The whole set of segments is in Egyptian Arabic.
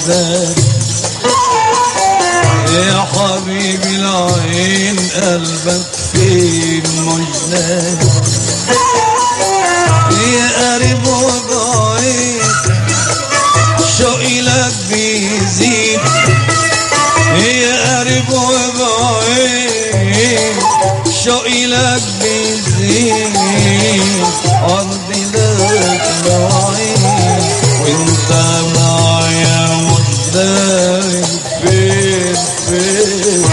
داري يا حبيبي العين قلبك فين مش داري يا قريب وبعيد شوقي لك بيزيد يا قريب وبعيد شوقي لك بيزيد أرضي لك بعيد وانت معايا مش داري فين فين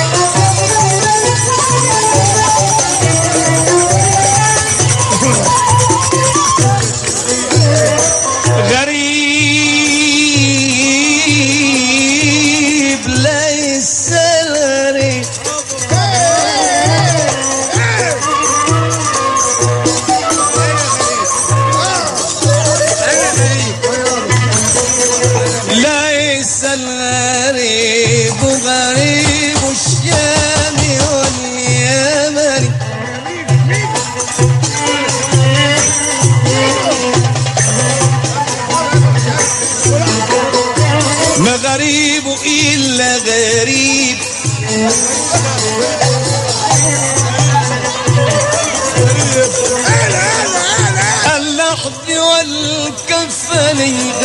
غريب ليس الغريب ليس الغريب غريب الشام واليمن ما غريب إلا غريب اللحظ والكفن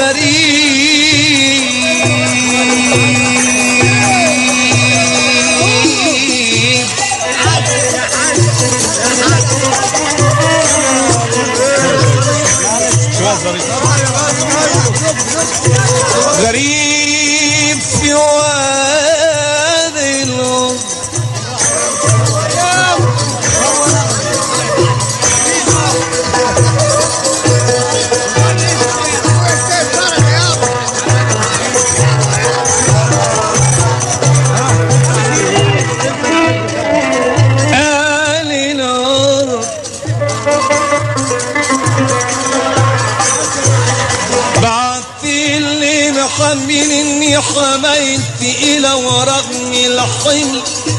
غريب غريب في وادي الأرض آل الأرض بعت اللي محمل اني حميت الى ورغم الحمل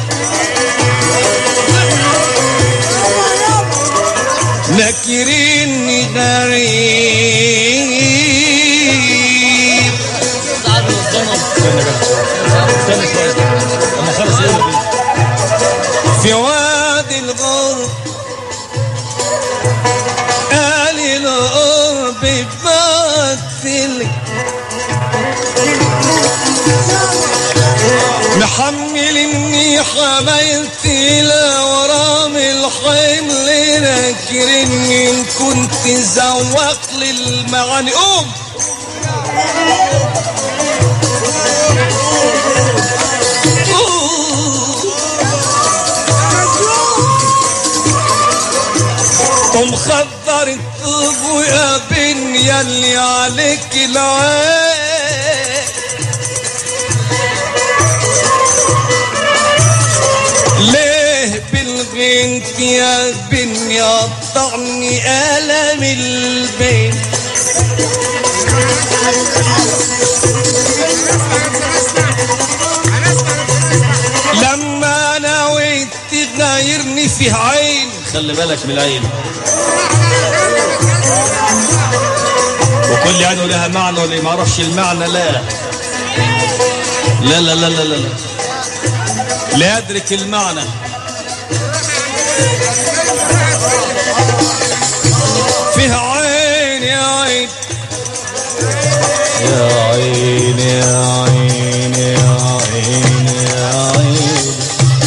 نكرني غريب في وادي الغرب قال القرب باتلك محمل اني حملت الى ورام الحمل لكن ان كنت زوق للمعاني قوم قوم خضر الطوب ويا بن يلي عليك العين ليه بالبنت يا بن يقطعني ألم البين لما نويت تغيرني في عين خلي بالك من العين وكل عين لها معنى واللي ما يعرفش المعنى لا لا لا لا لا لا لا, لا يدرك المعنى فيها عين يا عين يا عين يا عين يا عين يا عين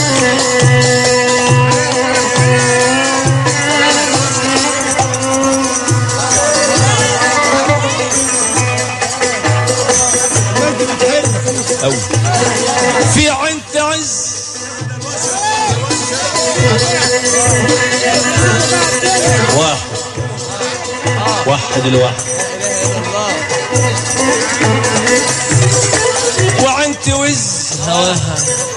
أوي في عين تعز واحد واحد الواحد وعين توز هواها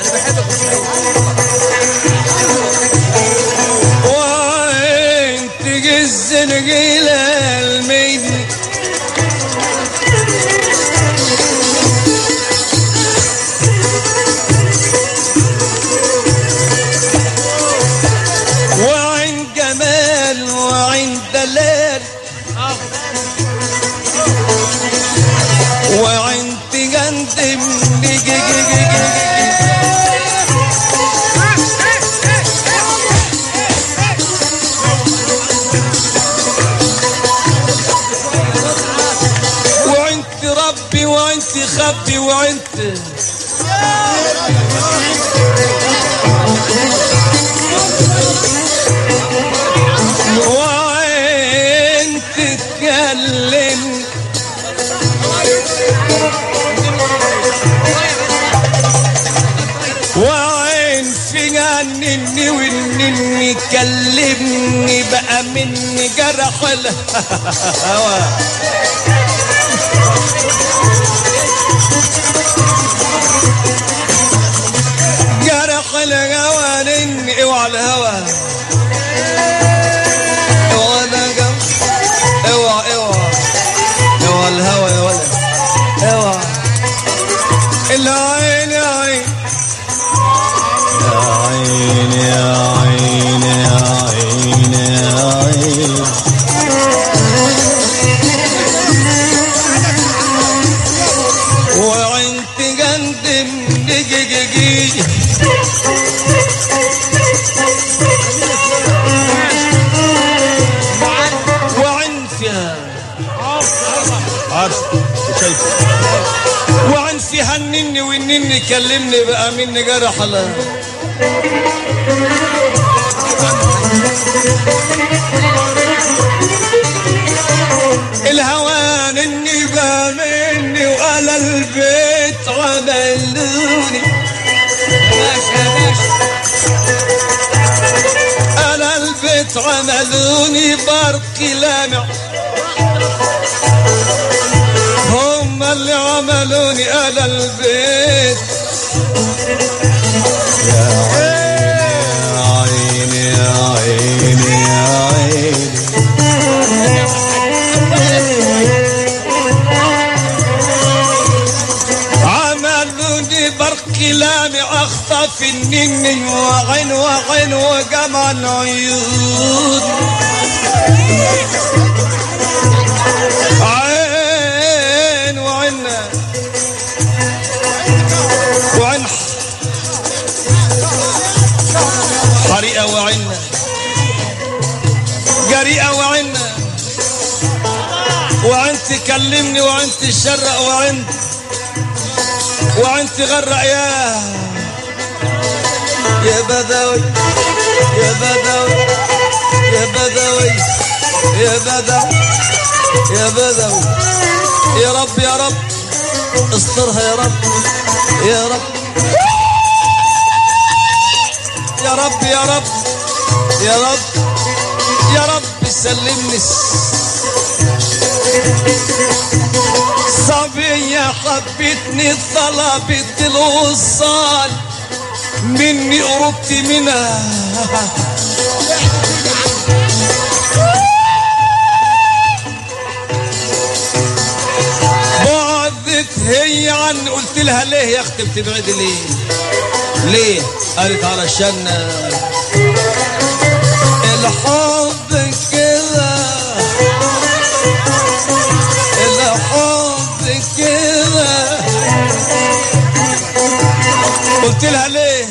وعين تجز الجيلة الميدي وعين جمال وعين دلال وعين تجاه وانت ربي وانت خبي وانت وانت تتكلم وعين في جنني والنني كلمني بقى مني جرح الهوى جرح الهوى نني اوعى الهوى اوعى الهوى اوعى اوعى اوعى الهوى يا ولد اوعى العين يا عين يا عين يا عين يا عين يا عين وانت جندم جي جي جي وعن فيها عارف شايف وعن فيها النني والنني كلمني بقى مني جرح الله الهوان اني بقى مني وعلى البيت عملوني على البيت عملوني برقي لامع هم اللي عملوني على البيت يا عين يا عين يا عين عملوني برقي لامع اخطف النني وعين وعين وجمع العيون عين وعين وعين حريقة وعين جريئة وعين وعين تكلمني وعين تشرق وعين وعين تغرق يا يا بدوي يا بدوي يا بدوي يا بدوي يا بدوي يا رب يا رب استرها يا رب يا رب يا رب يا رب يا رب يا رب سلمني صبية حبتني طلبت الوصال مني قربت منها بعدت هي عن قلت لها ليه يا اختي بتبعدي ليه ليه قالت علشان الحب كده الحب كده قلت لها ليه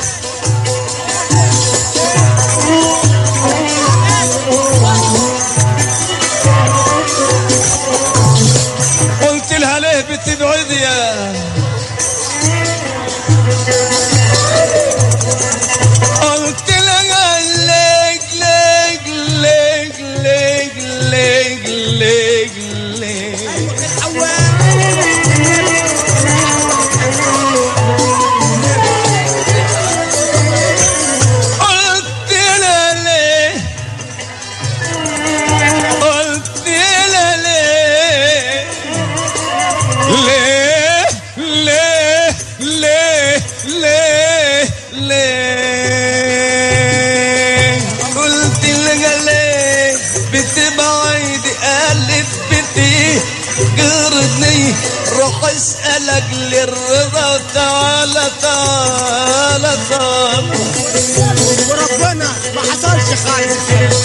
قلت لها ليه بتبعدي يا قلت لها ليك ليك ليك ليك ليك ليك ليك قلت لها ليه قلت لها ليه ليه ليه ليه ليه ليه قلت لها ليه بتبعد قالت بتي قرني روح اسألك للرضا تعالى تعالى تعالى وربنا ما حصلش خالص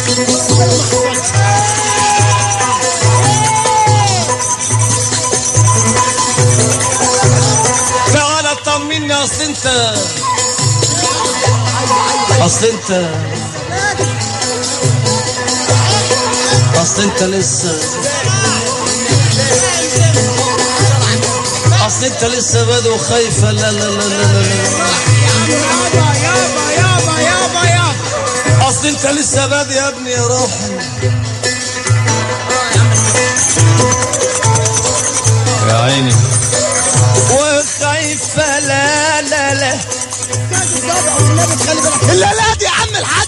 تعالى طمني اصل انت اصل انت اصل انت لسه اصل انت لسه بادئ وخايفه لا لا لا لا لا, لا. يابا يابا يابا يابا يابا اصل انت لسه بادئ يا ابني يا روحي يا عيني وخايفه لا لا لا لازم طبعا والنبي تخلي بالك الا لا دي يا عم الحاج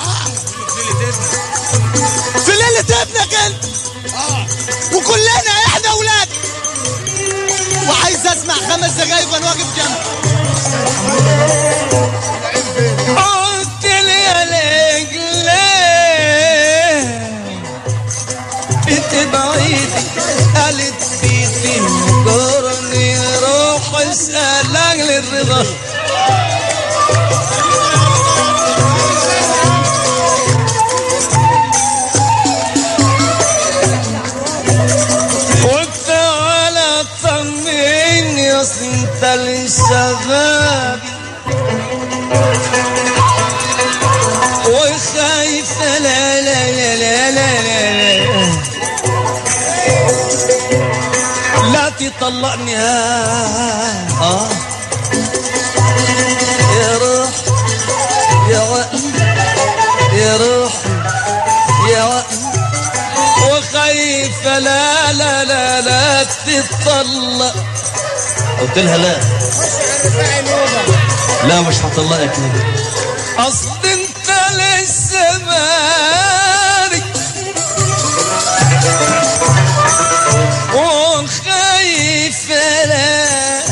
في ليلة ابنك انت وكلنا احنا اولاد وعايز اسمع خمس دقايق وانا واقف جنبك قلت لي يا ليك ليه بتبعيدي قالت بيتي مجرني روح اسأل اجل الرضا وتعالى طمني اصل انت لسه غابي وخايفة لا لا لا لا لا لا لا لا تطلقني ها آه يا روح يا وقت يا روح يا وقت وخايفة لا لا لا لا تطلق قلت لها لا لا مش هطلقك ليه اصل انت لسه مالك وخايف لا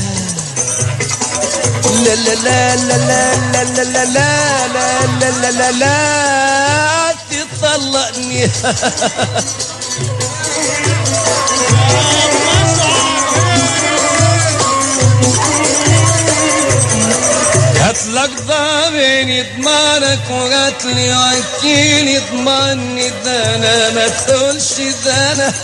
لا لا لا لا لا لا لا لا لا لا لا لا لا تطلقني هات لك ضامن يضمنك وقالت لي وكيل يضمني ده انا ما تقولش ده انا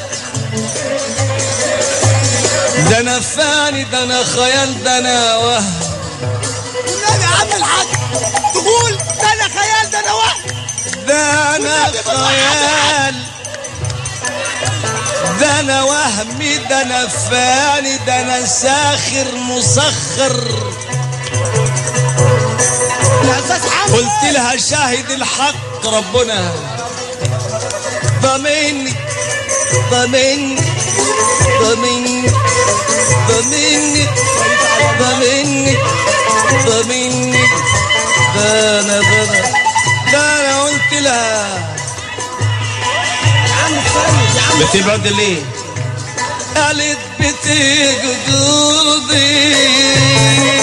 ده انا فاني ده انا خيال ده انا وهم والنبي يا عم الحاج تقول ده انا خيال ده انا وهم ده انا خيال ده انا وهمي ده انا فاني ده انا ساخر مسخر يا استاذ حمد قلت لها شاهد الحق ربنا ضمني ضمني ضمني ضمني ضمني ضمني ده انا ده انا ده انا قلت لها يا عم السيد يا عم بتبعد ليه؟ قالت بتجدودي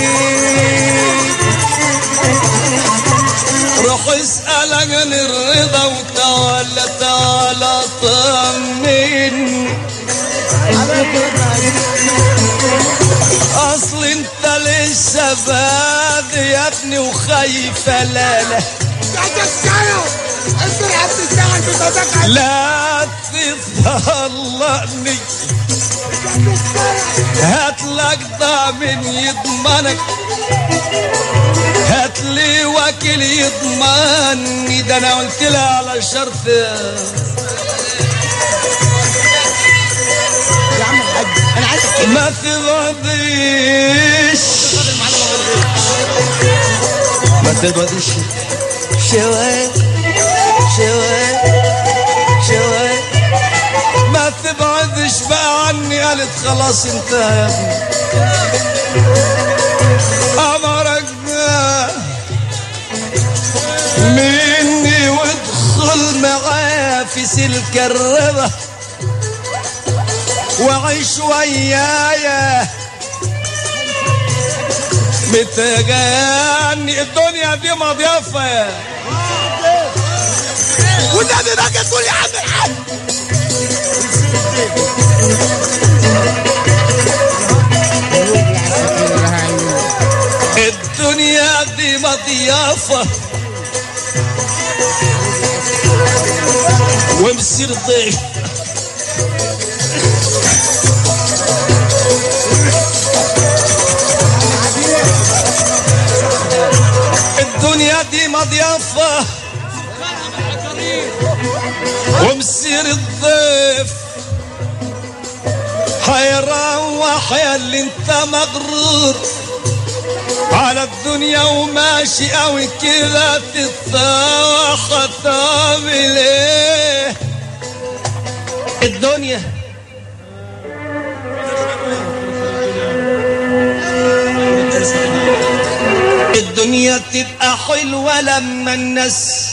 روح اسأل عن الرضا وتعالى تعالى طمني اصل انت لسه بادي يا ابني وخايفه لا لا يا تسكروا انت اللي هتشتغل في مزاجك لا تطلقني هات لك ضامن يضمنك هات لي وكيل يضمني ده انا قلت لها على شرط يا عم الحاج انا عايز ما تبعديش ما تبعديش شوي شوي شوي ما تبعدش بقى عني قالت خلاص انتهى يا ابني امرك ده مني وادخل معايا في سلك الرضا وعيش ويايا متغني الدنيا دي مضيافة والنبي بقى تقول يا عم الحاج الدنيا دي مضيافة ومصير ضيف الدنيا دي مضيافة ومصير الضيف حيروح يا اللي انت مغرور على الدنيا وماشي قوي كده تتسوح هتعمل ايه الدنيا الدنيا تبقى حلوة لما الناس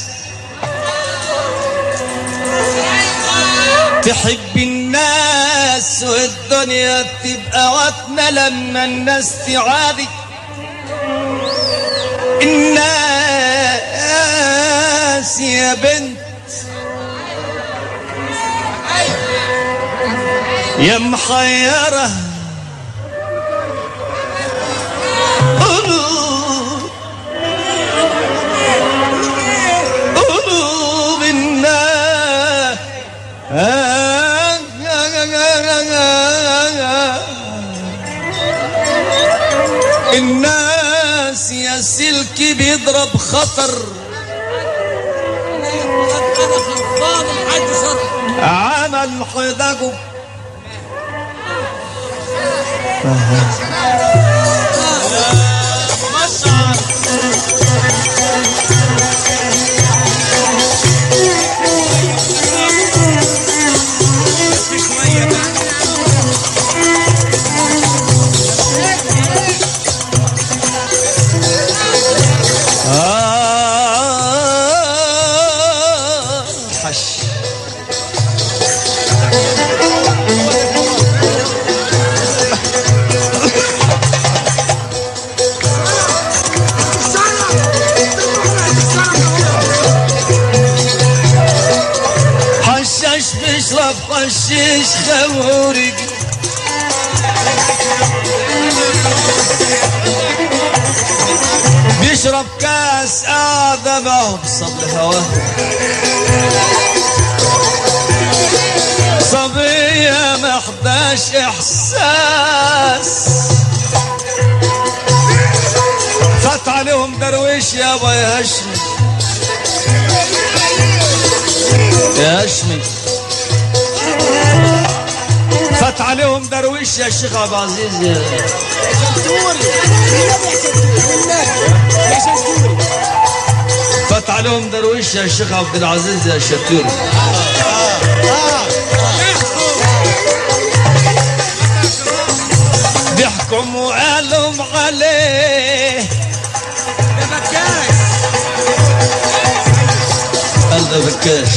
تحب الناس والدنيا تبقى وطنة لما الناس تعادي الناس يا بنت يا محيرة قلوب قلوب الناس الناس يا سلكي بيضرب خطر عمل حدقه آه حش حشاش بيشرب حشيش خموري بيشرب كاس قاعدة معه بصب هواه صبية محداش إحساس فات عليهم درويش يا ابا يا هشمي يا هشمي فات عليهم درويش يا شيخ عبد العزيز يا فات عليهم درويش يا شيخ عبد العزيز يا شتوري ضحكم وقالوا عليه قال ده بكاش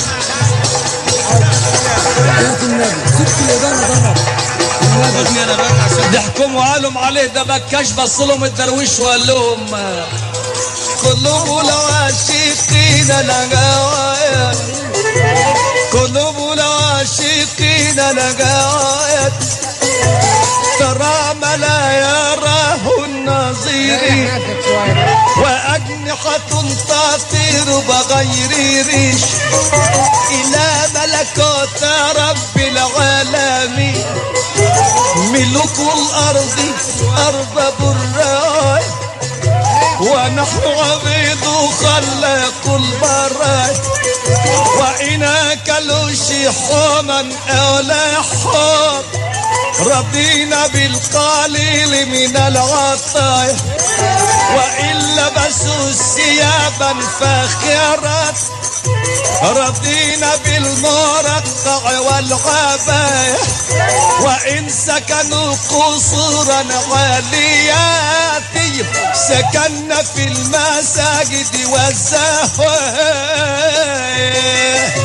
ضحكم وقالوا عليه ده بكاش بص لهم الدرويش وقال لهم قلوب العاشقين لقايا قلوب العاشقين لقايا ترى ما لا يراه النظير وأجنحة تطير بغير ريش إلى ملكوت رب العالمين ملك الأرض أرباب الراي ونحن عبيد خلاق البراي وإنك لشحوما أولا حار رضينا بالقليل من العطايا وإن لبسوا ثيابا فاخرات رضينا بالمرقع والغبايا وإن سكنوا قصورا عاليات سكننا في المساجد والزهوايا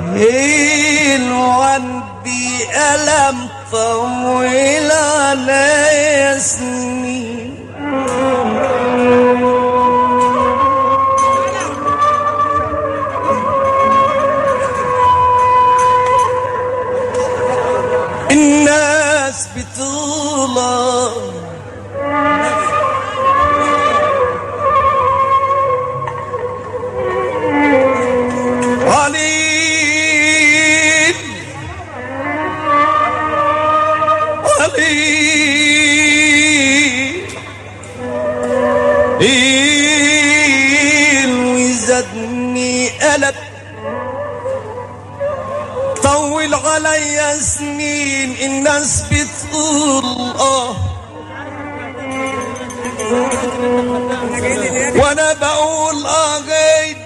علي الوان بألم طويل علي الألم طول عليا سنين الناس بتقول اه وانا بقول اه غير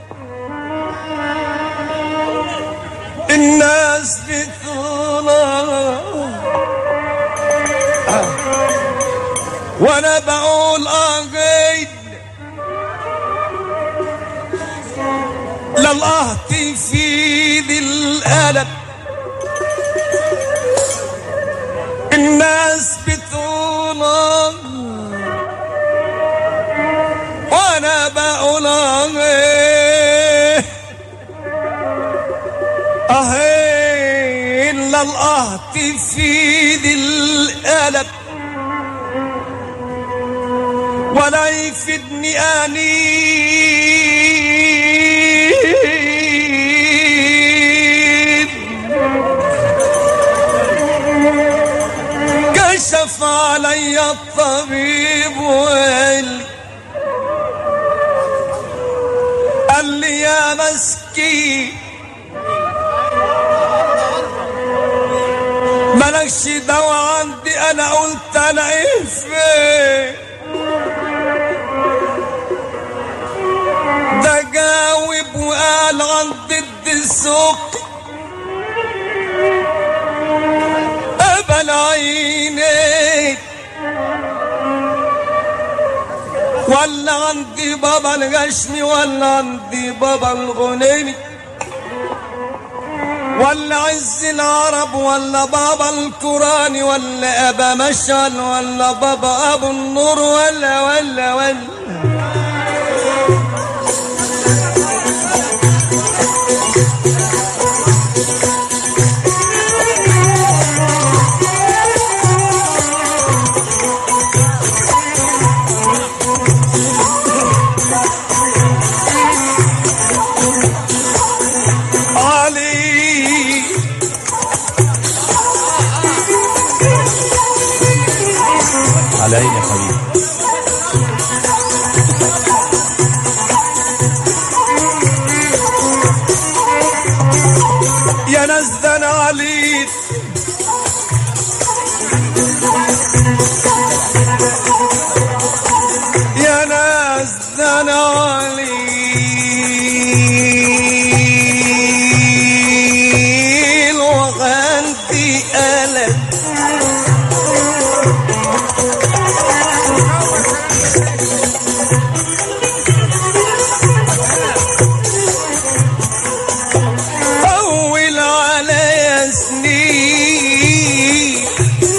الناس بتقول آه وانا بقول اه غير لله تفيد الألم الناس بتقول آه وانا بقول اه اه الا الله تفيد الالم ولا يفيدني انين كشف علي الطبيب وقال قال لي يا مسكين مالكش دوا عندي انا قلت انا ايه فين ده جاوب وقال عند الدسوق قبل عينيك ولا عندي بابا الغشمي ولا عندي بابا الغنيمي ولا عز العرب ولا بابا القراني ولا ابا مشعل ولا بابا ابو النور ولا ولا ولا علي على عيني يا حبيبي يا ناس ده انا عليك يا ناس ده انا عليك وغندي ألم طول علي سنين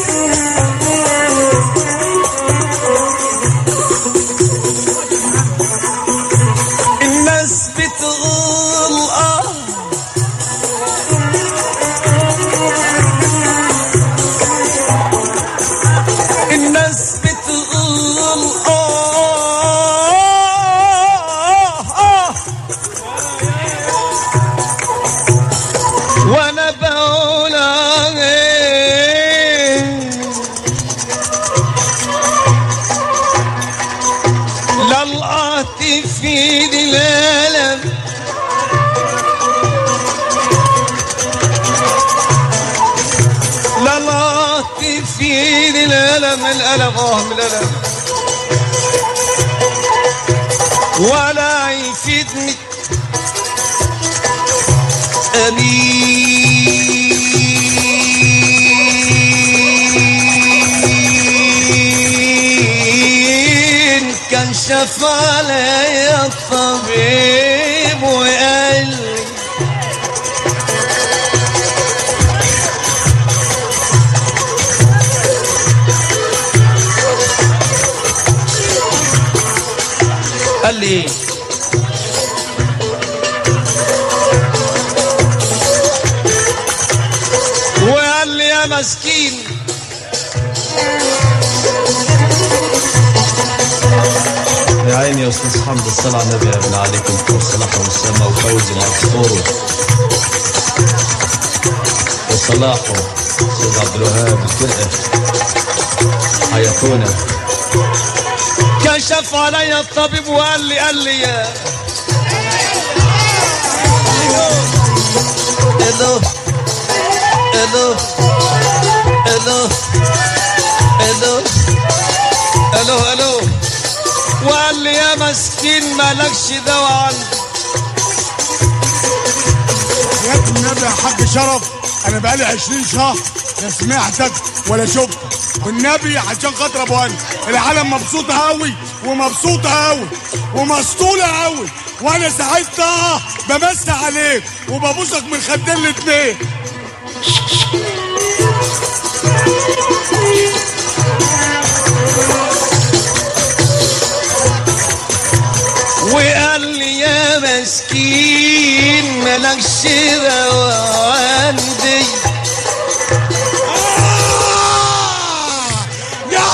الناس بتقول اه الناس بتقول اه اه وانا بقول عليه لله تفيد الالم لله تفيد الالم الالم اه من الالم ولا يفيدني أمين كان شاف علي الطبيب وقال لي قال لي ايه وقال لي يا مسكين يا عيني يا استاذ حمد الصلاة على النبي يا ابن عليكم والصلاح والسلامة وفوز العصفور وصلاح استاذ عبد الوهاب الفرقة حياتونا كشف علي الطبيب وقال لي قال لي يا الو الو الو الو الو الو وقال لي يا مسكين مالكش دواء عندي يا ابن النبي يا حاج شرف انا بقالي 20 شهر لا سمعتك ولا شفتك والنبي عشان خاطر ابو هاني العالم مبسوطه قوي ومبسوطه قوي ومسطوله قوي وانا ساعتها بمس عليك وببوسك من خدين الاتنين وقال لي يا مسكين مالكش دواء عندي يا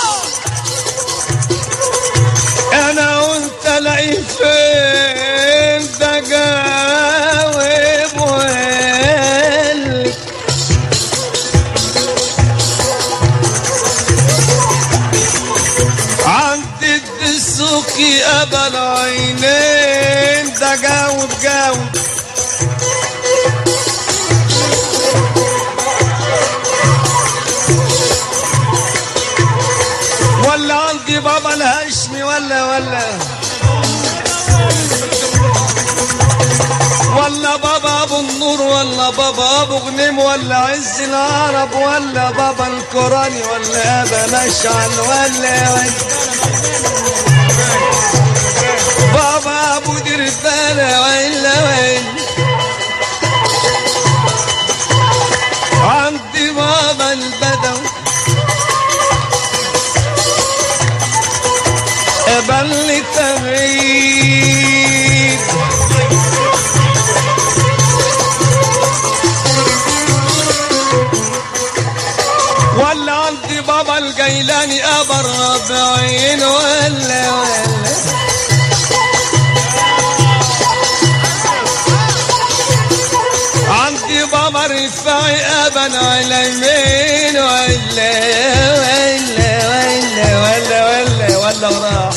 انا وانت لاقي فين ده جاوب وقال لي عند الدسوقي ابا العينين ده جاوب جاوب ولا عندي بابا الهشمي ولا ولا ولا بابا ابو النور ولا بابا ابو غنيم ولا عز العرب ولا بابا الكوراني ولا ابا مشعل ولا ولا بابا ابو دربالة ولا ولا عندي بابا البدوي بل تغيب ولا عندي بابا الجيلاني ابا الربعين ولا ولا عندي بابا رفاعي ابا العلمين ولا ولا ولا ولا ولا ولا وراح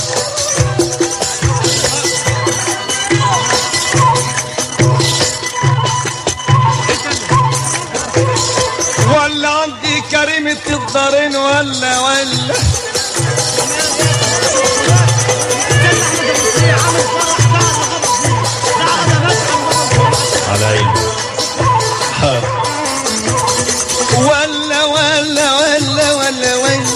ولا عندي كريمة الدارين ولا ولا على عيني ولا ولا ولا ولا ولا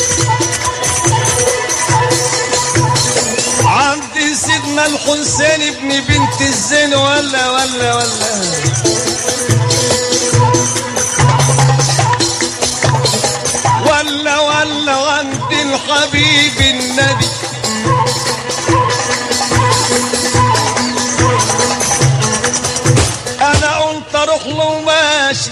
عندي سيدنا الحسين ابن بنت الزين ولا ولا ولا ولا ولا عندي الحبيب النبي انا قلت اروح له ماشي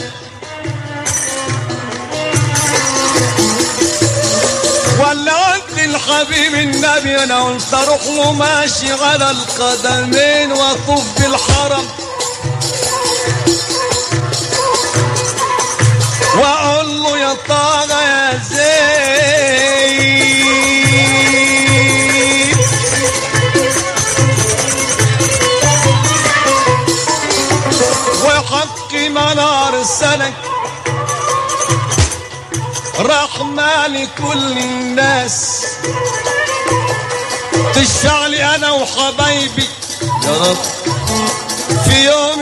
ولا قلت الحبيب النبي انا قلت اروح له ماشي على القدمين واطوف بالحرم واقول له يا طه يا زين وحق منار السنه رحمة لكل الناس تشفع لي انا وحبايبي يا رب في يوم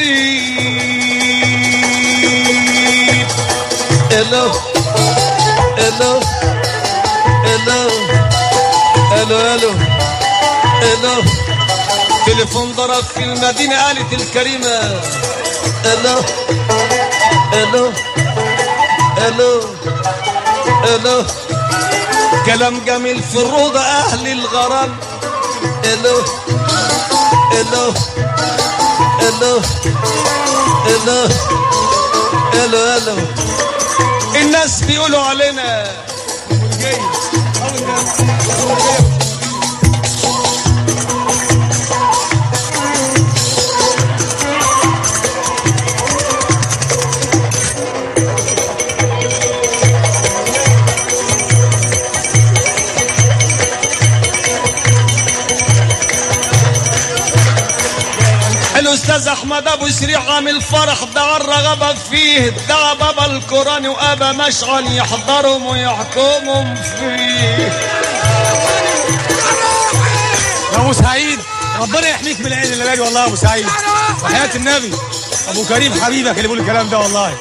الدين الو الو الو الو الو الو تليفون ضرب في المدينة قالت الكريمة الو الو الو الو كلام جميل في الروضة اهل الغرام الو الو الو الو الو الو الناس بيقولوا علينا الاستاذ احمد ابو سريع عامل فرح دعا الرغبه فيه دعا بابا القران وابا مشعل يحضرهم ويحكمهم فيه يا ابو سعيد ربنا يحميك من العين اللي بالي والله يا ابو سعيد وحياه النبي ابو كريم حبيبك اللي بيقول الكلام ده والله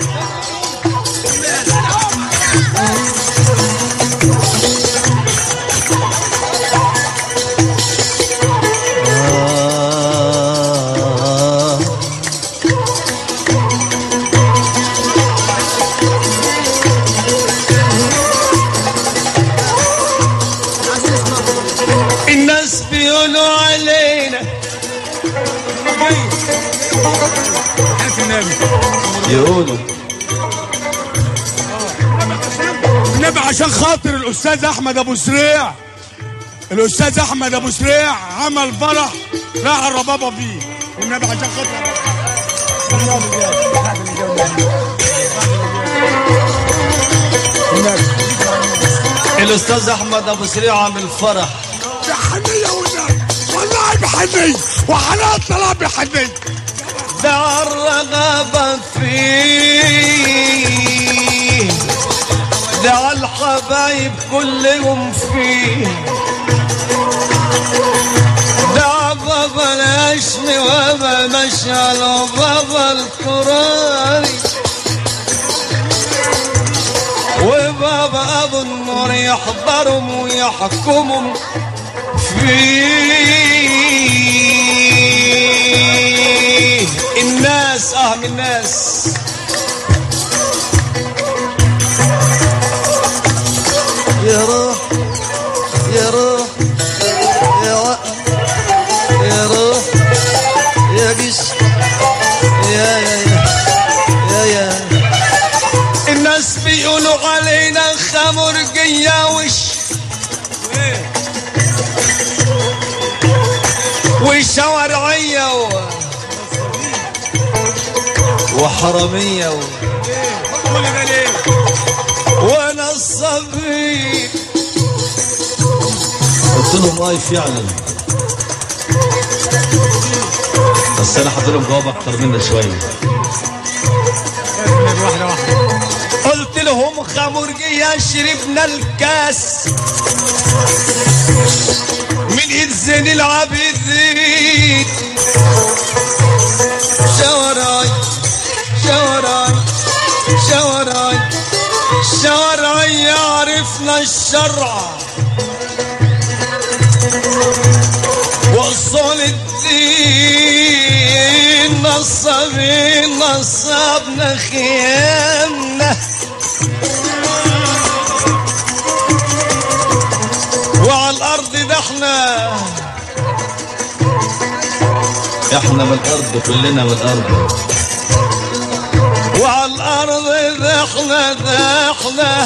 الناس بيقولوا علينا حياه النبي يقولوا النبي عشان خاطر الاستاذ احمد ابو سريع الاستاذ احمد ابو سريع عمل فرح راح الربابه فيه والنبي عشان خاطر النبي الاستاذ احمد ابو سريع عامل فرح بحنية والنبي والله بحنية وحنان طلع بحنية دعا الرغبة فيه دعا الحبايب كلهم فيه دعا بابا الهشمي وابا مشعل وبابا القراني وبابا ابو النور يحضرهم ويحكمهم فيه الناس اهم الناس يا روح يا روح يا وقت يا روح يا جيش يا يا يا يا يا الناس بيقولوا علينا خمرجية وش وشوارعية و... وحرامية و... كل ده ليه؟ ونصابين قلت لهم اي فعلا بس انا حاطط لهم جواب اكتر منه شويه واحدة واحدة قلت لهم خمرجية شربنا الكاس من ايد زين العابدين شوراي شوراي شوراي شوراي عرفنا الشرع وصول الدين نصابين نصابنا خيامنا وعلى الارض ده احنا احنا من الارض كلنا من الارض وعلى الارض ده احنا ده احنا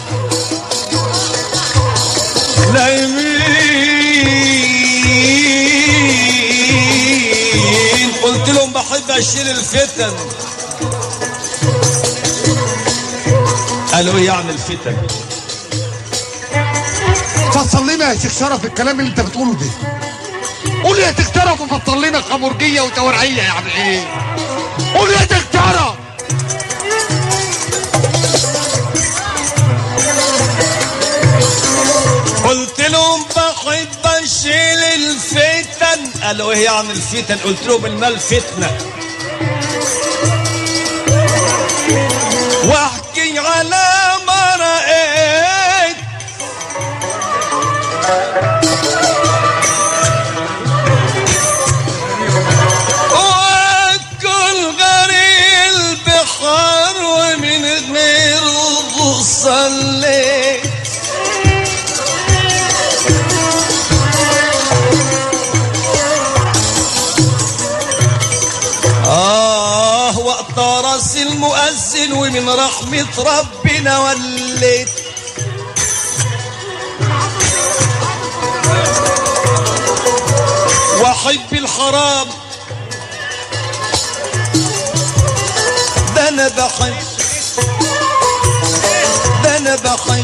نايمين قلت لهم بحب اشيل الفتن قالوا ايه يعني الفتن فصل لنا يا شيخ شرف الكلام اللي انت بتقوله ده قول يا شيخ شرف وفصل لنا خمرجيه وتورعيه يعني ايه قول يا شيخ شرف قلت لهم بحب اشيل الفتن قالوا ايه يعني الفتن قلت لهم المال فتنه واحكي على ما رأيت وكل غريب البحر ومن غير صليت آه وقت راس المؤذن ومن رحمة ربنا وليت وأحب الحرام ده أنا بحب ده أنا بحب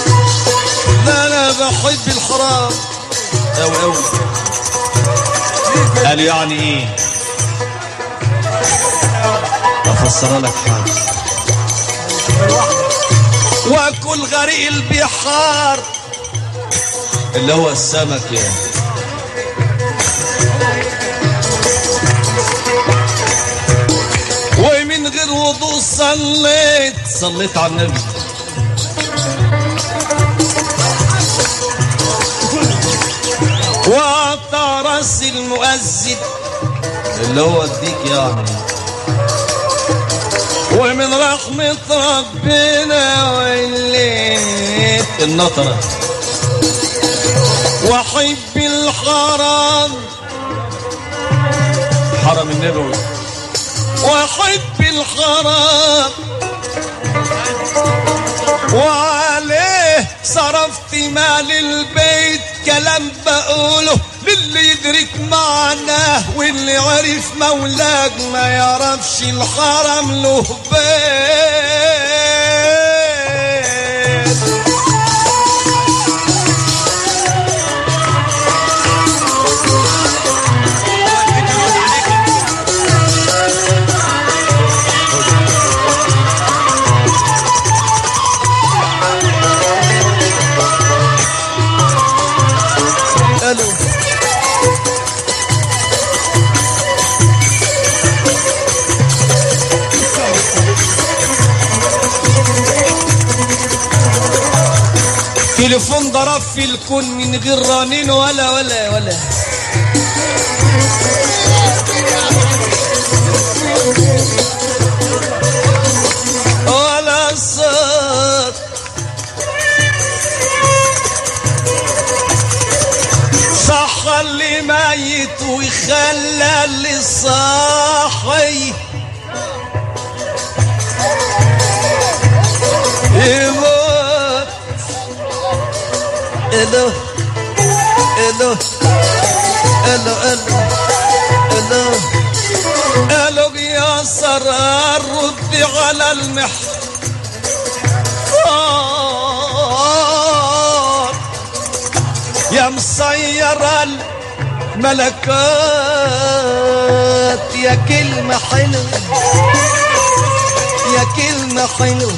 ده أنا بحب الحرام أوي أوي قال يعني ايه افسر لك حاجه وكل غريق البحار اللي هو السمك يعني ومن غير وضوء صليت صليت على النبي وقطع راس المؤذن اللي هو اديك يعني ومن رحمة ربنا وليت النطره وحب الحرام حرم النبوي وحب الحرام وعليه صرفت مال البيت كلام بقوله للي يدرك معناه واللي عرف مولاك ما يعرفش الحرم له بيت الو تليفون ضرب في الكون من غير رنين ولا ولا ولا ولا صوت صح اللي ميت ويخلى اللي صاحي يموت الو الو الو الو الو الو يا سرار ردي على المحور يا مصير الملكات يا كلمة حلوة يا كلمة حلوة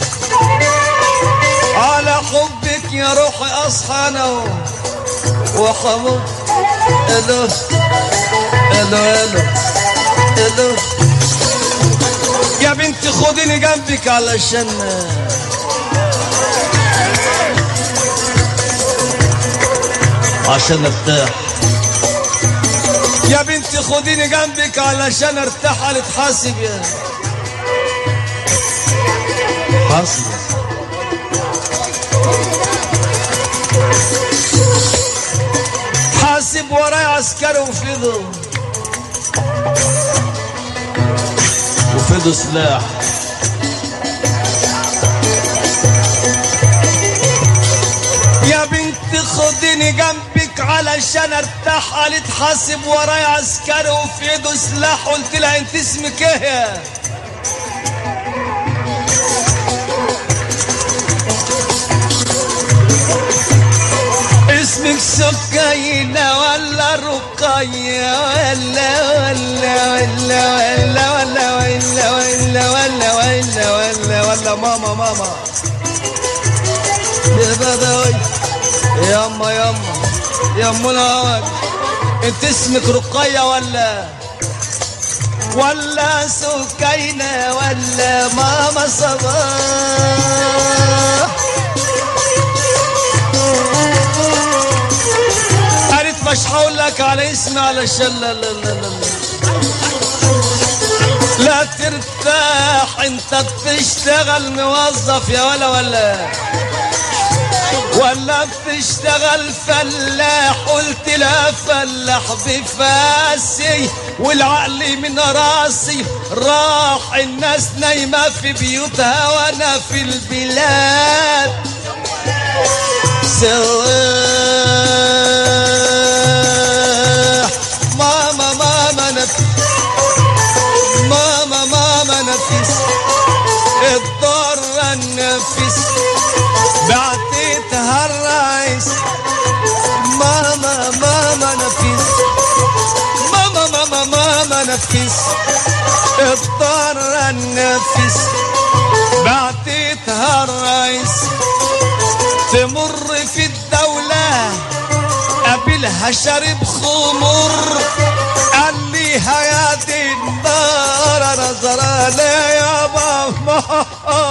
على حبك يا روحي اصحى انا وحمود الو الو الو الو يا بنتي خديني جنبك علشان عشان ارتاح يا بنتي خديني جنبك علشان ارتاح على تحاسب يا حاصل حاسب وراي عسكري وفضل وفيده سلاح يا بنتي خديني جنبك علشان ارتاح قالت حاسب وراي عسكري وفي ايده سلاح قلت لها انت اسمك ايه يا اسمك سكينة ولا رقية ولا ولا ولا ولا ولا ولا ولا ولا ولا ولا ولا ماما ماما يا بدوي ياما ياما يا ام الهوى انت اسمك رقية ولا ولا سكينة ولا ماما صباح قالت مش هقول لك على اسمي علشان لا لا لا لا لا ترتاح انت بتشتغل موظف يا ولا ولا ولا بتشتغل فلاح قلت لا فلاح بفاسي والعقل من راسي راح الناس نايمة في بيوتها وانا في البلاد سواح ماما ماما نفس ماما ماما نفس الضر النفس بعتيتها الرئيس ماما ماما نفس ماما نفس اضطر النفس بعتتها الرئيس تمر في الدولة قابلها شارب خمر قال لي يا دي النار انا زرالة يا ماما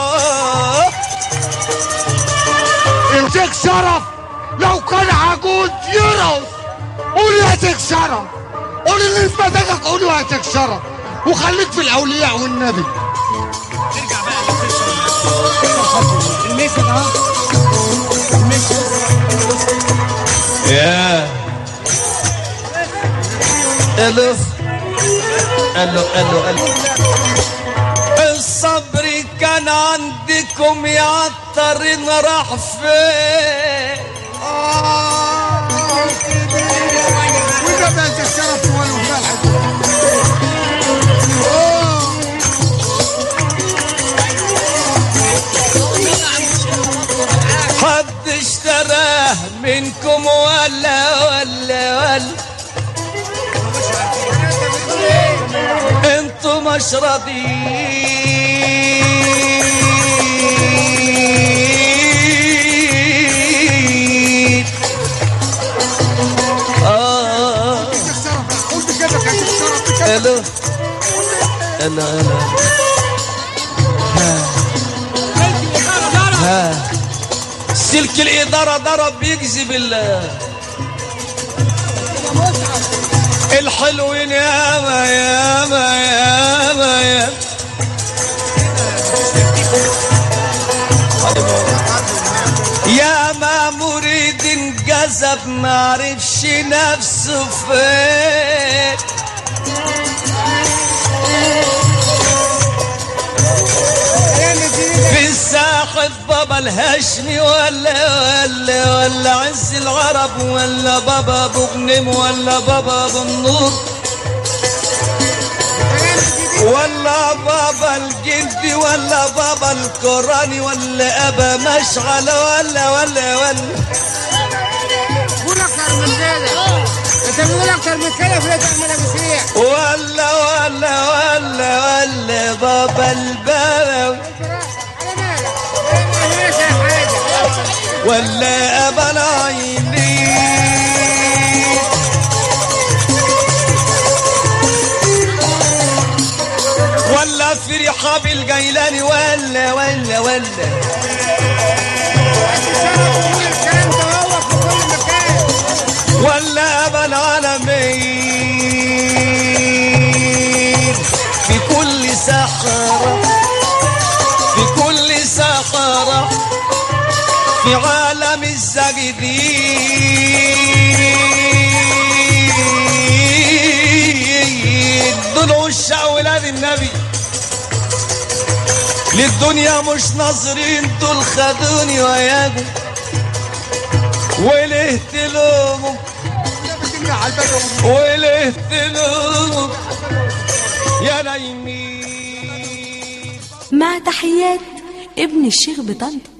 يمسك شرف لو كان عجوز يرقص قول يا شيخ شرف قول اللي في مزاجك قوله يا شيخ شرف وخليك في الاولياء والنبي يا الو الو الو الو الصبر كان عندكم يعطر راح فين وده بقى شيخ شرف وانا مالحق حد اشتراه منكم ولا ولا ولا انتوا مش راضيين اه شيخ شرف قول بكيفك يا شيخ شرف بكيفك الو الو الو ها ها سلك الإدارة ضرب بيجذب ال الحلوين ياما ياما ياما ياما يا ما مريد انجذب معرفش نفسه فين في الساحة بابا الهاشمي ولا ولا ولا عز العرب ولا بابا ابو غنم ولا بابا ابو النور ولا بابا الجندي ولا بابا القراني ولا ابا مشعل ولا ولا ولا قول اكتر من كده انت بتقول اكتر من كده فليه تعمل مسيح ولا ولا ولا ولا بابا البابا على مالك ما هيش حاجه ولا ابا العينين ولا في رحاب الجيلاني ولا ولا ولا الكلام ده هو في كل مكان ولا ابا العالمين في كل صحراء في كل صحراء في عالم الساجدين دول عشاق ولاد النبي للدنيا مش ناظرين دول خدوني وياكم وليه تلوموا وليه تلوموا يا نايمين مع تحيات ابن الشيخ بطنطا